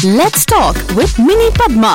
Let's talk with Mini Padma.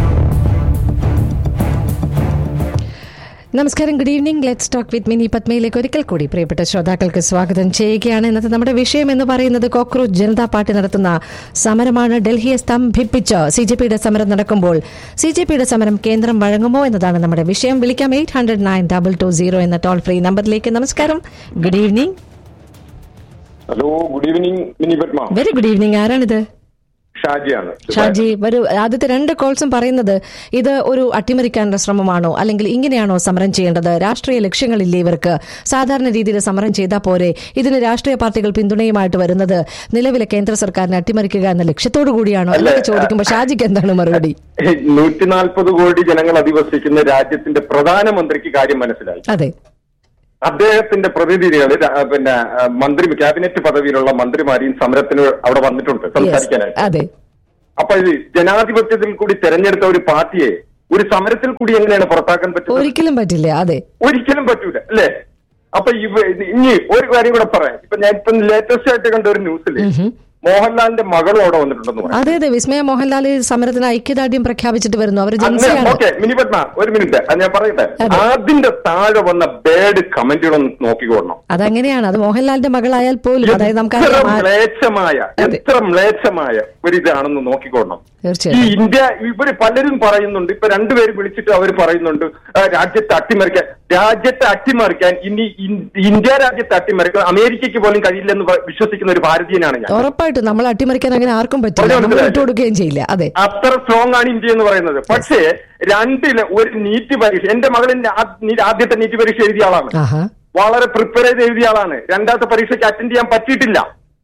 നമസ്കാരം good evening let's talk with Mini പത്മയിലേക്ക് ഒരിക്കൽ കൂടി പ്രിയപ്പെട്ട ശ്രോതാക്കൾക്ക് സ്വാഗതം ചെയ്യുകയാണ് ഇന്നത്തെ നമ്മുടെ വിഷയം എന്ന് പറയുന്നത് കോക്രോച്ച് ജനതാ പാർട്ടി നടത്തുന്ന സമരമാണ് ഡൽഹിയെ സ്തംഭിപ്പിച്ച് സി ജെ പിയുടെ സമരം നടക്കുമ്പോൾ സി ജെ പിയുടെ സമരം കേന്ദ്രം വഴങ്ങുമോ എന്നതാണ് നമ്മുടെ വിഷയം വിളിക്കാം eight hundred nine double two zero എന്ന ടോൾ ഫ്രീ നമ്പറിലേക്ക് നമസ്കാരം good evening hello good evening Mini Padma very good evening ആരാണിത് ഷാജിയാണ് ഷാജി വരൂ ആദ്യത്തെ രണ്ട് കോൾസും പറയുന്നത് ഇത് ഒരു അട്ടിമറിക്കാനുള്ള ശ്രമമാണോ അല്ലെങ്കിൽ ഇങ്ങനെയാണോ സമരം ചെയ്യേണ്ടത് രാഷ്ട്രീയ ലക്ഷ്യങ്ങളില്ലേ ഇവർക്ക് സാധാരണ രീതിയിൽ സമരം ചെയ്താൽ പോരെ ഇതിന് രാഷ്ട്രീയ പാർട്ടികൾ പിന്തുണയുമായിട്ട് വരുന്നത് നിലവിലെ കേന്ദ്ര സർക്കാരിനെ അട്ടിമറിക്കുക എന്ന ലക്ഷ്യത്തോടു കൂടിയാണോ എന്നൊക്കെ ചോദിക്കുമ്പോൾ ഷാജിക്ക് എന്താണ് മറുപടി നൂറ്റി നാൽപ്പത് കോടി ജനങ്ങൾ അധിവസിക്കുന്ന രാജ്യത്തിന്റെ പ്രധാനമന്ത്രിക്ക് കാര്യം മനസ്സിലായി അതെ അദ്ദേഹത്തിന്റെ പ്രതിനിധികൾ പിന്നെ ആ, മന്ത്രി ക്യാബിനറ്റ് പദവിയിലുള്ള മന്ത്രിമാരെയും സമരത്തിന് അവിടെ വന്നിട്ടുണ്ട് Yes. സംസാരിക്കാനായിട്ട് അതെ അപ്പൊ ഇത് ജനാധിപത്യത്തിൽ കൂടി തെരഞ്ഞെടുത്ത ഒരു പാർട്ടിയെ ഒരു സമരത്തിൽ കൂടി എങ്ങനെയാണ് പുറത്താക്കാൻ പറ്റുന്നത് ഒരിക്കലും പറ്റില്ല അതെ ഒരിക്കലും പറ്റൂല അല്ലേ അപ്പൊ ഇവ ഇത് ഇനി ഒരു കാര്യം കൂടെ പറയാം ഇപ്പൊ ഞാൻ ഇപ്പൊ ലേറ്റസ്റ്റ് ആയിട്ട് കണ്ട ഒരു ന്യൂസിൽ മോഹൻലാലിന്റെ മകളും അവിടെ വന്നിട്ടുണ്ടെന്ന് പറഞ്ഞു അതെ അതെ വിസ്മയ മോഹൻലാൽ ഈ സമരത്തിന് ഐക്യദാർഢ്യം പ്രഖ്യാപിച്ചിട്ട് വരുന്നു അവർ ജൻസിയാണ് ഓക്കെ മിനി പത്മ ഒരു മിനിറ്റ് അത് ഞാൻ പറയട്ടെ അതെ. അതിന്റെ താഴെ വന്ന ബേഡ് കമന്റുകളൊന്ന് നോക്കിക്കോണം അതങ്ങനെയാണ് അത് മോഹൻലാലിന്റെ മകളായാൽ പോലും അതായത് എത്ര നമുക്കറിയാം ആ- മ്ലേച്ഛമായ അതെ. എത്ര മ്ലേച്ഛമായ ഒരു ഇതാണെന്ന് നോക്കിക്കോണം ഈ തീർച്ചയായും ഇന്ത്യ ഇവര് പലരും പറയുന്നുണ്ട് ഇപ്പൊ രണ്ടുപേര് വിളിച്ചിട്ട് അവർ പറയുന്നുണ്ട് ആ, രാജ്യത്തെ അട്ടിമറിക്കാൻ രാജ്യത്തെ അട്ടിമറിക്കാൻ ഇനി ഇൻ- ഇന്ത്യ രാജ്യത്തെ അട്ടിമറിക്കാൻ അമേരിക്കയ്ക്ക് പോലും കഴിയില്ലെന്ന് വ- വിശ്വസിക്കുന്ന ഒരു ഭാരതീയനാണ് ഞാൻ ഉറപ്പായിട്ടും നമ്മൾ അട്ടിമറിക്കാൻ അങ്ങനെ ആർക്കും പറ്റില്ല പറഞ്ഞോ, നമ്മൾ മനസ്സിലായി. വിട്ടുകൊടുക്കുകയും ചെയ്യില്ല അതെ അത്ര സ്ട്രോങ് ആണ് ഇന്ത്യ എന്ന് പറയുന്നത് പക്ഷേ രണ്ടില് ഒരു നീറ്റ് പരീക്ഷ എന്റെ മകളിന്റെ ആ- നീ- ആദ്യത്തെ നീറ്റ് പരീക്ഷ എഴുതിയ ആളാണ് ആഹാ വളരെ പ്രിപ്പയർ ചെയ്ത് എഴുതിയ ആളാണ് രണ്ടാമത്തെ പരീക്ഷയ്ക്ക് അറ്റൻഡ് ചെയ്യാൻ പറ്റിയിട്ടില്ല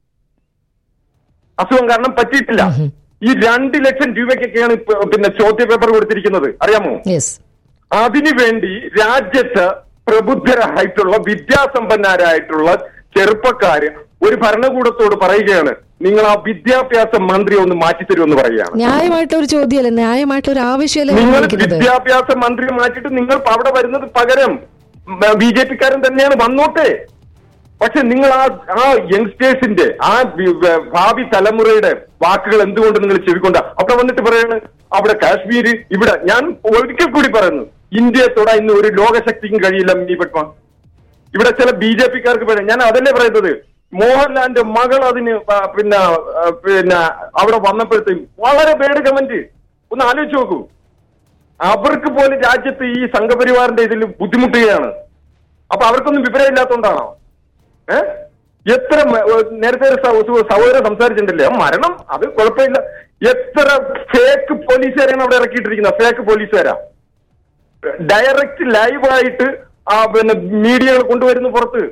അസുഖം കാരണം പറ്റിയിട്ടില്ല ഈ രണ്ട് ലക്ഷം രൂപയ്ക്കൊക്കെയാണ് ഇപ്പൊ പിന്നെ ചോദ്യ പേപ്പർ കൊടുത്തിരിക്കുന്നത് അറിയാമോ യെസ് അതിനു വേണ്ടി രാജ്യത്ത് പ്രബുദ്ധരായിട്ടുള്ള വിദ്യാസമ്പന്നരായിട്ടുള്ള ചെറുപ്പക്കാര് ഒരു ഭരണകൂടത്തോട് പറയുകയാണ് നിങ്ങൾ ആ വിദ്യാഭ്യാസ മന്ത്രി ഒന്ന് മാറ്റിത്തരുമെന്ന് പറയുകയാണ് ന്യായമായിട്ടുള്ള ഒരു ചോദ്യമല്ലേ ന്യായമായിട്ടുള്ള ഒരു ആവശ്യമല്ലേ നിങ്ങൾ ചോദിക്കുന്നത് വിദ്യാഭ്യാസ മന്ത്രി മാറ്റിയിട്ട് നിങ്ങൾ അവിടെ വരുന്നത് പകരം ബി ജെ പിക്കാരൻ തന്നെയാണ് വന്നോട്ടെ പക്ഷെ നിങ്ങൾ ആ ആ യങ്സ്റ്റേഴ്സിന്റെ ആ വി- വ- ഭാവി തലമുറയുടെ വാക്കുകൾ എന്തുകൊണ്ട് നിങ്ങൾ ചെവിക്കൊണ്ട അവിടെ വന്നിട്ട് പറയാണ് അവിടെ കാശ്മീര് ഇവിടെ ഞാൻ ഒരിക്കൽ കൂടി പറയുന്നു ഇന്ത്യയെ തൊടാൻ ഇന്ന് ഒരു ലോകശക്തിക്കും കഴിയില്ല മിനി പത്മ ഇവിടെ ചില ബി ജെ പിക്കാർക്ക് പറയാം ഞാൻ അതല്ലേ പറയുന്നത് മോഹൻലാലിന്റെ മകൾ അതിന് പ- പിന്നെ ആ, പിന്നെ അവിടെ വന്നപ്പോഴത്തേക്കും വളരെ പേട് കമന്റ് ഒന്ന് ആലോചിച്ച് നോക്കൂ അവർക്ക് പോലും രാജ്യത്ത് ഈ സംഘപരിവാറിന്റെ ഇതിൽ ബുദ്ധിമുട്ടുകയാണ് അപ്പൊ അവർക്കൊന്നും വിവരമില്ലാത്തതുകൊണ്ടാണോ ഏ എത്ര മ- ഏ, നേരത്തെ ഒരു സഹോ- സഹോ- സഹോദരൻ സംസാരിച്ചിട്ടുണ്ടല്ലേ ആ മരണം അത് കുഴപ്പമില്ല എത്ര ഫേക്ക് പോലീസുകാരാണ് അവിടെ ഇറക്കിയിട്ടിരിക്കുന്നത് ഫേക്ക് പോലീസുകാരാ ഡയറക്റ്റ് ലൈവായിട്ട് ആ പിന്നെ മീഡിയകൾ കൊണ്ടുവരുന്നു പുറത്ത്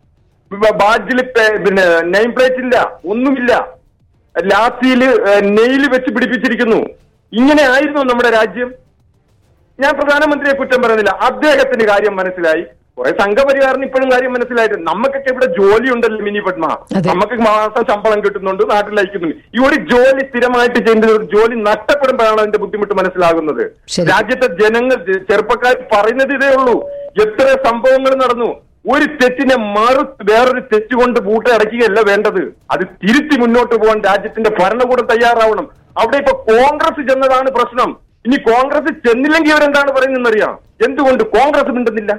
ബാഡ്ജിൽ പിന്നെ നെയിം പ്ലേറ്റ് ഇല്ല ഒന്നുമില്ല ലാത്തിയിൽ നെയിൽ വെച്ച് പിടിപ്പിച്ചിരിക്കുന്നു ഇങ്ങനെ ആയിരുന്നു നമ്മുടെ രാജ്യം ഞാൻ പ്രധാനമന്ത്രിയെ കുറ്റം പറയുന്നില്ല അദ്ദേഹത്തിന് കാര്യം മനസ്സിലായി കുറെ സംഘപരിവാറിന് ഇപ്പോഴും കാര്യം മനസ്സിലായിട്ട് നമുക്കൊക്കെ ഇവിടെ ജോലി ഉണ്ടല്ലോ മിനി പത്മ അതെ. നമുക്ക് മാസം ശമ്പളം കിട്ടുന്നുണ്ട് നാട്ടിൽ അയക്കുന്നുണ്ട് ഈ ഒരു ജോലി സ്ഥിരമായിട്ട് ചെയ്യുന്ന ഒരു ജോലി നഷ്ടപ്പെടുമ്പോഴാണ് അതിന്റെ ബുദ്ധിമുട്ട് മനസ്സിലാകുന്നത് ശരി. രാജ്യത്തെ ജനങ്ങൾ ജ- ചെറുപ്പക്കാർ പറയുന്നത് ഇതേ ഉള്ളൂ എത്ര സംഭവങ്ങൾ നടന്നു ഒരു തെറ്റിനെ മറു വേറൊരു തെറ്റ് കൊണ്ട് പൂട്ടടക്കുകയല്ല വേണ്ടത് അത് തിരുത്തി മുന്നോട്ട് പോകാൻ രാജ്യത്തിന്റെ ഭരണകൂടം തയ്യാറാവണം അവിടെ ഇപ്പൊ കോൺഗ്രസ് ചെന്നതാണ് പ്രശ്നം ഇനി കോൺഗ്രസ് ചെന്നില്ലെങ്കിൽ അവരെന്താണ് പറയുന്നതെന്നറിയാം എന്തുകൊണ്ട് കോൺഗ്രസ് മിണ്ടുന്നില്ല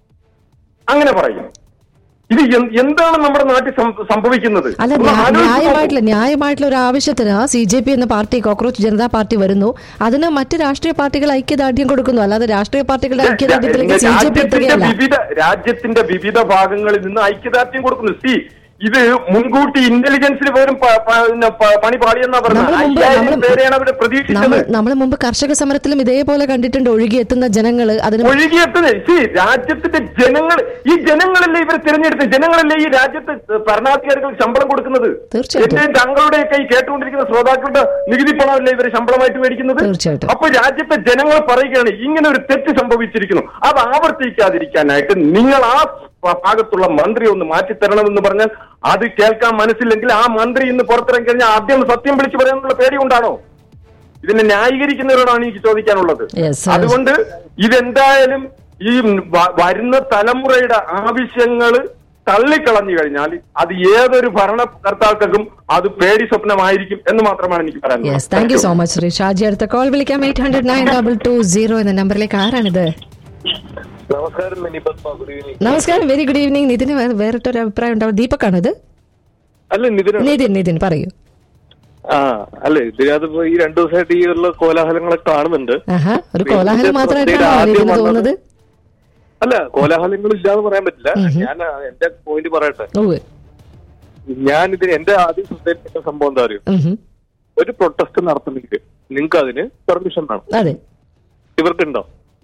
അങ്ങനെ പറയും ഇത് എന്ത്- എന്താണ് നമ്മുടെ നാട്ടിൽ സം- സംഭവിക്കുന്നത് അല്ല ഒന്ന് ന്യാ- ആലോചിച്ച് നോക്കൂ. ന്യായമായിട്ടുള്ള ന്യായമായിട്ടുള്ള ഒരു ആവശ്യത്തിന് സി ജെ പി എന്ന പാർട്ടി കോക്രോച്ച് ജനതാ പാർട്ടി വരുന്നു അതിന് മറ്റ് രാഷ്ട്രീയ പാർട്ടികൾ ഐക്യദാർഢ്യം കൊടുക്കുന്നു അല്ലാതെ രാഷ്ട്രീയ പാർട്ടികളുടെ ഐക്യദാർഢ്യത്തിലേക്ക് സി ജെ പി രാജ്യത്തിന്റെ എത്തുകയല്ല വിവിധ രാജ്യത്തിന്റെ വിവിധ ഭാഗങ്ങളിൽ നിന്ന് ഐക്യദാർഢ്യം കൊടുക്കുന്നു സി ഇത് മുൻകൂട്ടി ഇന്റലിജൻസിന് പോലും പ- പ- പിന്നെ പ- പണി പാടിയെന്നാ പറഞ്ഞത് നമ്മൾ മുമ്പ് അയ്യായിരം നമ്മൾ പേരെയാണ് അവര് പ്രതീക്ഷിച്ചത് നമ്മൾ നമ്മൾ മുമ്പ് കർഷക സമരത്തിലും ഇതേപോലെ കണ്ടിട്ടുണ്ട് ഒഴുകിയെത്തുന്ന ജനങ്ങൾ അതിന് ഒഴുകിയെത്തുന്നത് സി രാജ്യത്തിന്റെ ജനങ്ങൾ ഈ ജനങ്ങളല്ലേ ഇവരെ തിരഞ്ഞെടുത്ത് ജനങ്ങളല്ലേ ഈ രാജ്യത്ത് ഭരണാധികാരികൾക്ക് ശമ്പളം കൊടുക്കുന്നത് തീർച്ചയായിട്ടും. എന്റെയും താങ്കളുടെയൊക്കെ ഈ കേട്ടുകൊണ്ടിരിക്കുന്ന ശ്രോതാക്കളുടെ നികുതി പണമല്ലേ ഇവര് ശമ്പളമായിട്ട് മേടിക്കുന്നത് തീർച്ചയായിട്ടും. അപ്പൊ രാജ്യത്തെ ജനങ്ങൾ പറയുകയാണ് ഇങ്ങനെ ഒരു തെറ്റ് സംഭവിച്ചിരിക്കുന്നു അത് ആവർത്തിക്കാതിരിക്കാനായിട്ട് നിങ്ങൾ ആ ഭാഗത്തുള്ള മന്ത്രി ഒന്ന് മാറ്റിത്തരണമെന്ന് പറഞ്ഞാൽ അത് കേൾക്കാൻ മനസ്സില്ലെങ്കിൽ ആ മന്ത്രി ഇന്ന് പുറത്തിറങ്ങി കഴിഞ്ഞാൽ ആദ്യം സത്യം വിളിച്ചു പറയാനുള്ള പേടി കൊണ്ടാണോ ഇതിനെ ന്യായീകരിക്കുന്നവരോടാണ് എനിക്ക് ചോദിക്കാനുള്ളത് Yes, sir. അതുകൊണ്ട് ഇതെന്തായാലും ഈ വ- വരുന്ന തലമുറയുടെ ആവശ്യങ്ങള് തള്ളിക്കളഞ്ഞു കഴിഞ്ഞാൽ അത് ഏതൊരു ഭരണകർത്താക്കൾക്കും അത് പേടി സ്വപ്നമായിരിക്കും എന്ന് മാത്രമാണ് എനിക്ക് yes thank you so much Shri Shaji അടുത്ത കോൾ വിളിക്കാം eight hundred nine double two zero എന്ന നമ്പറിലേക്ക് ആരാണിത് നമസ്കാരം മിനി പത്മ ഗുഡ് ഈവനിങ് നമസ്കാരം വെരി ഗുഡ് ഈവനിങ് നിതിന് വേ- വേറിട്ടൊരു അഭിപ്രായം ഉണ്ടാവും ദീപക്കാണോ ഇത് അല്ല നിതിന് നിതിൻ നിതിൻ പറയൂ ആ അല്ല ഇതിനകത്ത് ഇപ്പൊ ഈ രണ്ടു ദിവസമായിട്ട് ഈ ഉള്ള കോലാഹലങ്ങളൊക്കെ കാണുന്നുണ്ട് ആഹാ ഒരു പിന്നെ കോലാഹലം ഇതിന്റെ മാത്രമായിട്ടാണോ ആദ്യം നിതിന് വന്നത് തോന്നുന്നത് അല്ല കോലാഹലങ്ങൾ ഇല്ലാന്ന് പറയാൻ പറ്റില്ല ഞാൻ ആ, എന്റെ പോയിന്റ് പറയട്ടെ ഓ ഞാൻ ഇതിന് എന്റെ ആദ്യം ശ്രദ്ധയിൽപ്പെട്ട സംഭവം എന്താ അറിയോ ഒരു പ്രൊട്ടസ്റ്റ് നടത്തണമെങ്കിൽ നിങ്ങൾക്ക് അതിന് പെർമിഷൻ വേണം അതെ ഇവർക്കുണ്ടോ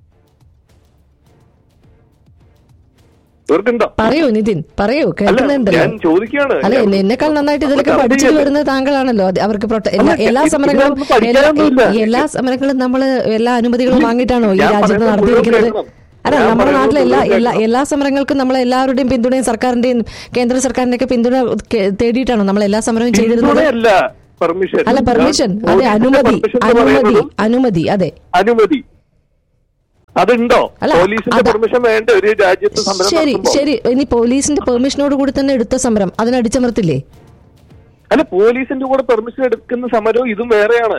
ഇവർക്കുണ്ടോ പറയൂ നിതിൻ പറയൂ അല്ല കേൾക്കുന്നുണ്ടല്ലോ ഞാൻ ചോദിക്കുകയാണ് അല്ല എന്നെ- എന്നെക്കാൾ നന്നായിട്ട് ഇതിലൊക്കെ ചർച്ച പഠിച്ചു ചെയ്യല്ലേ? വരുന്നത് താങ്കളാണല്ലോ അത് അവർക്ക് പ്രൊട്ട- എല്ലാ അല്ല, എല്ലാ ഇത് സമരങ്ങളും ഇതിനൊന്നും പഠിക്കാനൊന്നുമില്ല. എല്ലാ- എല്ലാ സമരങ്ങളും നമ്മൾ എല്ലാ അനുമതികളും വാങ്ങിയിട്ടാണോ ഈ ഞാൻ രാജ്യത്ത് പറയുന്നത് നടത്തിയിരിക്കുന്നത് മുഴുവൻ കേൾക്കണം. അല്ല ഞാൻ നമ്മുടെ പറയുന്നത് നാട്ടിലെ എല്ലാ മുഴുവൻ എല്ലാ കേൾക്കണം. എല്ലാ സമരങ്ങൾക്കും നമ്മൾ എല്ലാവരുടെയും പിന്തുണയും സർക്കാരിന്റെയും കേന്ദ്ര സർക്കാരിന്റെ ഒക്കെ പിന്തുണ കെ- തേടിയിട്ടാണോ നമ്മൾ എല്ലാ സമരവും ചെയ്തിരുന്നത് പിന്തുണയല്ല പെർമിഷൻ അല്ല പെർമിഷൻ അതെ അനുമതി അനുമതി അനുമതി അതെ അനുമതി അതുണ്ടോ അല്ല, പോലീസിന്റെ അത് പെർമിഷൻ വേണ്ട ഒരു രാജ്യത്ത് സമരം ശരി നടത്തുമ്പോ? ശരി ഇനി പോലീസിന്റെ പെർമിഷനോട് കൂടി തന്നെ എടുത്ത സമരം അതിനടിച്ചമർത്തില്ലേ അല്ല പോലീസിന്റെ കൂടെ പെർമിഷൻ എടുക്കുന്ന സമരവും ഇതും വേറെയാണ്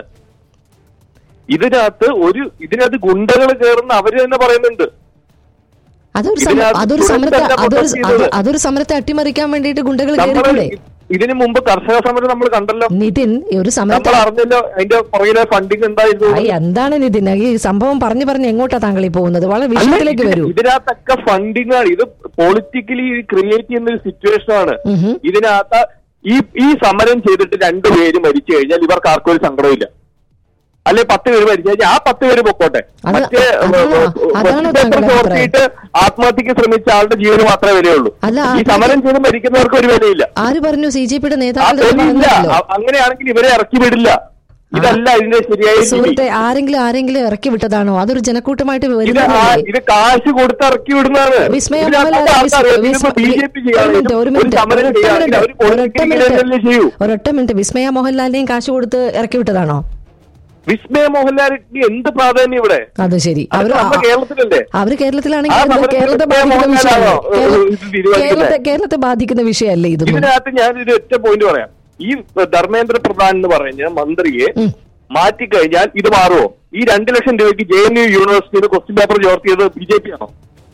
ഇതിനകത്ത് ഒരു ഇതിനകത്ത് ഗുണ്ടകൾ കയറുന്ന അവര് തന്നെ പറയുന്നുണ്ട് അതൊരു സമ- ഇതിനകത്ത് അതൊരു സമരത്തെ students അല്ല അതൊരു protest ചെയ്തത്. അത് അതൊരു സമരത്തെ അട്ടിമറിക്കാൻ വേണ്ടിയിട്ട് ഗുണ്ടകൾ നമ്മള് കയറിക്കൂടെ ഇതിനു മുമ്പ് കർഷക സമരം നമ്മൾ കണ്ടല്ലോ നിതിൻ ഈ ഒരു സമരത്തെ നമ്മൾ അറിഞ്ഞല്ലോ അതിന്റെ പുറകിലെ ഫണ്ടിങ് എന്തായിരുന്നു ഐ, എന്താണ് നിതിൻ ഈ സംഭവം പറഞ്ഞു പറഞ്ഞ് എങ്ങോട്ടാ താങ്കൾ ഈ പോകുന്നത് വളരെ വിഷയത്തിലേക്ക് അല്ല, വരൂ ഇത് ഇതിനകത്തൊക്കെ ഫണ്ടിങ് ആണ് ഇത് പൊളിറ്റിക്കലി ക്രിയേറ്റ് ചെയ്യുന്ന ഒരു സിറ്റുവേഷൻ ആണ് ഉഹും. ഇതിനകത്ത് ഈ ഈ സമരം ചെയ്തിട്ട് രണ്ടുപേര് മരിച്ചു കഴിഞ്ഞാൽ ഇവർക്ക് ആർക്കും ഒരു സങ്കടമില്ല അല്ലെ പത്ത് പേര് മരിച്ചു കഴിഞ്ഞാൽ ആ പത്ത് പേര് പൊക്കോട്ടെ അത് മറ്റേ അതാണോ- അതാണോ പേപ്പർ താങ്കളുടെ ചോർത്തിയിട്ട് ആത്മഹത്യക്ക് ശ്രമിച്ച ആളുടെ ജീവന് മാത്രമേ വിലയുള്ളൂ അല്ല, ഈ അത് സമരം ചെയ്ത് മരിക്കുന്നവർക്ക് ഒരു വിലയില്ല ആര് പറഞ്ഞു സി ജെ പിയുടെ ആ നേതാക്കൾ വിലയില്ല പറഞ്ഞല്ലോ അ- അങ്ങനെയാണെങ്കിൽ ഇവരെ ഇറക്കി വിടില്ല ഇതല്ല ഇതിന്റെ ശരിയായ രീതി. സുഹൃത്തെ ആരെങ്കിലും ആരെങ്കിലും ഇറക്കി വിട്ടതാണോ അതൊരു ജനക്കൂട്ടമായിട്ട് ഇത് ആ- വരുന്നതല്ലേ ഇത് കാശ് കൊടുത്ത് ഇറക്കി വിടുന്നതാണ് വിസ്മയ ഇതിനകത്ത് മോഹൻലാൽ ആൾക്കാര് വിസ്- ഇതിപ്പോ വിസ്മ- ബി ജെ പി ഒരു മിനിറ്റ്, ഒരു മിനിറ്റ്, സമരം ഒരൊറ്റ ചെയ്യുകയാണെങ്കിൽ അവർ മിനിറ്റ്, ഒരൊറ്റ പൊളിറ്റിക്കലല്ലേ ചെയ്യൂ മിനിറ്റ്, ഒരൊറ്റ മിനിറ്റ് വിസ്മയ മോഹൻലാലിനെയും കാശ് കൊടുത്ത് ഇറക്കി വിട്ടതാണോ വിസ്മയ മോഹൻലാലിന് എന്ത് പ്രാധാന്യം ഇവിടെ അത് ശരി അത് അവര് നമ്മുടെ കേരളത്തിലല്ലേ അവര് കേരളത്തിലാണെങ്കിൽ ആ എന്ത് സമരത്തിൽ കേരളത്തെ വിസ്മയ ബാധിക്കുന്ന മോഹൻലാലാണോ, വിഷയമല്ലേ ഏഹ്, ഇത് തീരുമാനിക്കുന്നത്? കേരളത്തെ കേരളത്തെ ബാധിക്കുന്ന വിഷയമല്ലേ ഇതൊന്നും ഇതിനകത്ത് ഞാൻ ഒരു ഒറ്റ പോയിന്റ് പറയാം ഈ ധർമ്മേന്ദ്ര പ്രധാൻ എന്ന് പറഞ്ഞ മന്ത്രിയെ ഉം. മാറ്റിക്കഴിഞ്ഞാൽ ഇത് മാറുമോ ഈ രണ്ട് ലക്ഷം രൂപയ്ക്ക് ജെ എൻ യു യൂണിവേഴ്സിറ്റിയിൽ ക്വസ്റ്റ്യൻ പേപ്പർ ചോർത്തിയത് ബി ജെ പി ആണോ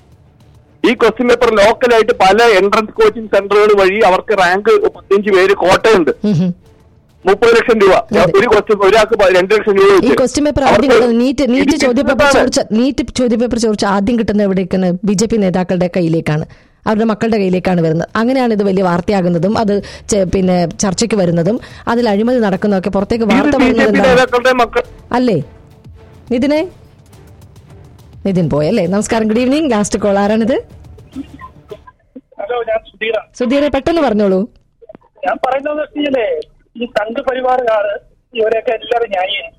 ഈ ക്വസ്റ്റ്യൻ പേപ്പർ ലോക്കലായിട്ട് പല എൻട്രൻസ് കോച്ചിങ് സെന്ററുകൾ വഴി അവർക്ക് റാങ്ക് പതിനഞ്ച് പേര് കോട്ടയുണ്ട് ഉം ഉം. മുപ്പത് ലക്ഷം രൂപ അതെ. ഒരു ക്വസ്റ്റ്യൻ ഒരാൾക്ക് പ- രണ്ട് ലക്ഷം രൂപ ഈ വെച്ച്. ക്വസ്റ്റ്യൻ പേപ്പർ ആദ്യം അവർക്ക് കിട്ടുന്നത് നീറ്റ് നീറ്റ് ഇത് ചോദ്യ പേപ്പർ ഇതാണ്. ചോദിച്ച നീറ്റ് ചോദ്യ പേപ്പർ ചോദിച്ച ആദ്യം കിട്ടുന്നത് എവിടേക്കാണ് ബി ജെ പി നേതാക്കളുടെ കയ്യിലേക്കാണ് അവരുടെ മക്കളുടെ കയ്യിലേക്കാണ് വരുന്നത് അങ്ങനെയാണ് ഇത് വലിയ വാർത്തയാകുന്നതും അത് ചെ- പിന്നെ ചർച്ചയ്ക്ക് വരുന്നതും അതിൽ അഴിമതി നടക്കുന്നതൊക്കെ പുറത്തേക്ക് ഇത് വാർത്ത ബി ജെ വരുന്നത് പി എന്താണ് നേതാക്കളുടെ മക്കൾ അല്ലേ നിതിനെ നിതിൻ പോയല്ലേ നമസ്കാരം ഗുഡ് ഈവനിങ് ലാസ്റ്റ് കോൾ ആരാണിത് ഹലോ ഞാൻ സുധീര സുധീരെ പെട്ടെന്ന് പറഞ്ഞോളൂ ഞാൻ പറയുന്നത് വെച്ചാലേ ഈ സംഘ് പരിവാറുകാര് ഇവരെയൊക്കെ എല്ലാവരും ന്യായീകരിക്കും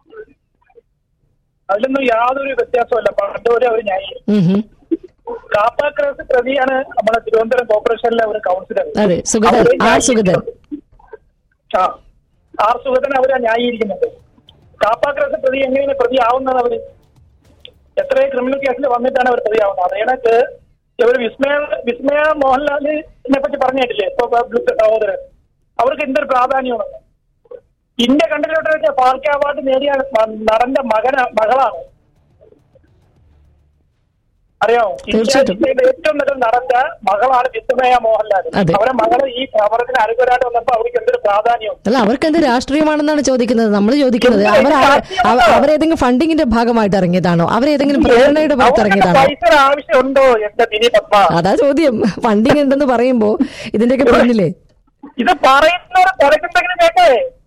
അതിലൊന്നും യാതൊരു വ്യത്യാസമല്ല പണ്ടുപോലെ അവർ ന്യായീകരിക്കും ഉം ഹും. കാപ്പാക്രസ് പ്രതിയാണ് നമ്മുടെ തിരുവനന്തപുരം കോർപ്പറേഷനിലെ ഒരു കൗൺസിലർ അതെ സുഗതൻ അവരെ ആ സുഗതൻ ആ ആർ സുഗതൻ അവരാ ന്യായീകരിക്കുന്നത് കാപ്പാക്രസ് പ്രതി എങ്ങനെയാണ് പ്രതി ആവുന്നത് അവര് എത്രയോ ക്രിമിനൽ കേസിൽ വന്നിട്ടാണ് അവർ പ്രതി ആവുന്നത് അത് കണക്ക് ഇവർ വിസ്മയ വിസ്മയ മോഹൻലാലിനെ പറ്റി പറഞ്ഞു കേട്ടില്ലേ ഇപ്പൊ പബ്ലിക് സഹോദരൻ അവർക്ക് എന്തൊരു പ്രാധാന്യമാണ് ഇന്ത്യ കണ്ടിലോട്ട് വെച്ച ഫാൽക്കെ അവാർഡ് നേടിയ മ- നടന്റെ മകന മകളാണ് അറിയാമോ തീർച്ചയായിട്ടും. ഇന്ത്യയിലെ ഏറ്റവും നല്ല നടന്റെ മകളാണ് വിസ്മയ മോഹൻലാൽ അതെ. അവരെ മകള് ഈ സമരത്തിന് അനുകൂലമായിട്ട് വന്നപ്പോ അവർക്ക് എന്തൊരു പ്രാധാന്യം അല്ല അവർക്ക് എന്ത് രാഷ്ട്രീയമാണെന്നാണ് ചോദിക്കുന്നത് നമ്മൾ ചോദിക്കുന്നത് അവർ അവ- അവരേതെങ്കിലും ഫണ്ടിങ്ങിന്റെ ഭാഗമായിട്ട് ഇറങ്ങിയതാണോ അവരേതെങ്കിലും പ്രേരണയുടെ പുറത്ത് അവർക്ക് ഇറങ്ങിയതാണോ പൈസ ആവശ്യമുണ്ടോ എന്റെ മിനി പത്മ അതാ ചോദ്യം ഫണ്ടിങ് ഉണ്ടെന്ന് പറയുമ്പോ ഇതിന്റെയൊക്കെ പിന്നിലേ ഇത് പറയുന്നവർ തിരക്കുണ്ടെങ്കിലും കേട്ടേ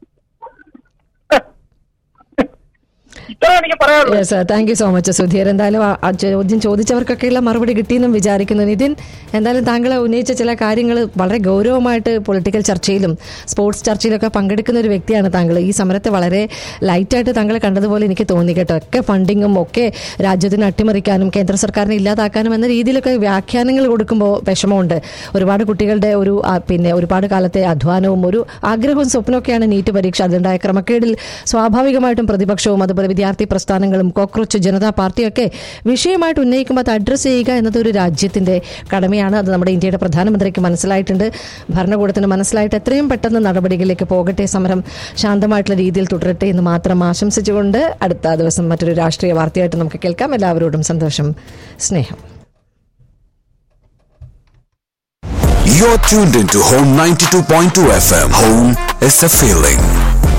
ഇത്ര എനിക്ക് പറയാനുള്ളൂ yes thank you so much Sudheer എന്തായാലും ആ- ആ ചോദ്യം ചോദിച്ചവർക്കൊക്കെയുള്ള മറുപടി കിട്ടിയെന്നും വിചാരിക്കുന്നു നിതിൻ എന്തായാലും താങ്കൾ ഉന്നയിച്ച ചില കാര്യങ്ങൾ വളരെ ഗൗരവമായിട്ട് പൊളിറ്റിക്കൽ ചർച്ചയിലും സ്പോർട്സ് ചർച്ചയിലൊക്കെ പങ്കെടുക്കുന്ന ഒരു വ്യക്തിയാണ് താങ്കൾ ഈ സമരത്തെ വളരെ ലൈറ്റായിട്ട് താങ്കൾ കണ്ടതുപോലെ എനിക്ക് തോന്നി കേട്ടോ ഒക്കെ ഫണ്ടിങ്ങും ഒക്കെ രാജ്യത്തിന് അട്ടിമറിക്കാനും കേന്ദ്ര സർക്കാരിനെ ഇല്ലാതാക്കാനും എന്ന രീതിയിലൊക്കെ വ്യാഖ്യാനങ്ങൾ കൊടുക്കുമ്പോൾ വിഷമമുണ്ട് ഒരുപാട് കുട്ടികളുടെ ഒരു ആ, പിന്നെ ഒരുപാട് കാലത്തെ അധ്വാനവും ഒരു ആഗ്രഹവും സ്വപ്നമൊക്കെയാണ് നീറ്റ് പരീക്ഷ അതിലുണ്ടായ ക്രമക്കേടിൽ സ്വാഭാവികമായിട്ടും പ്രതിപക്ഷവും അതുപോലെ വിദ്യാർത്ഥി പ്രസ്ഥാനം പ്രസ്ഥാനങ്ങളും കോക്രോച്ച് ജനതാ പാർട്ടിയൊക്കെ വിഷയമായിട്ട് ഉന്നയിക്കുമ്പോൾ അത് അഡ്രസ്സ് ചെയ്യുക എന്നത് ഒരു രാജ്യത്തിന്റെ കടമയാണ് അത് നമ്മുടെ ഇന്ത്യയുടെ പ്രധാനമന്ത്രിക്ക് മനസ്സിലായിട്ടുണ്ട് ഭരണകൂടത്തിന് മനസ്സിലായിട്ട് എത്രയും പെട്ടെന്ന് നടപടികളിലേക്ക് പോകട്ടെ സമരം ശാന്തമായിട്ടുള്ള രീതിയിൽ തുടരട്ടെ എന്ന് മാത്രം ആശംസിച്ചുകൊണ്ട് അടുത്ത ദിവസം മറ്റൊരു രാഷ്ട്രീയ വാർത്തയായിട്ട് നമുക്ക് കേൾക്കാം എല്ലാവരോടും സന്തോഷം സ്നേഹം You're tuned into Home 92.2 FM. Home is a feeling.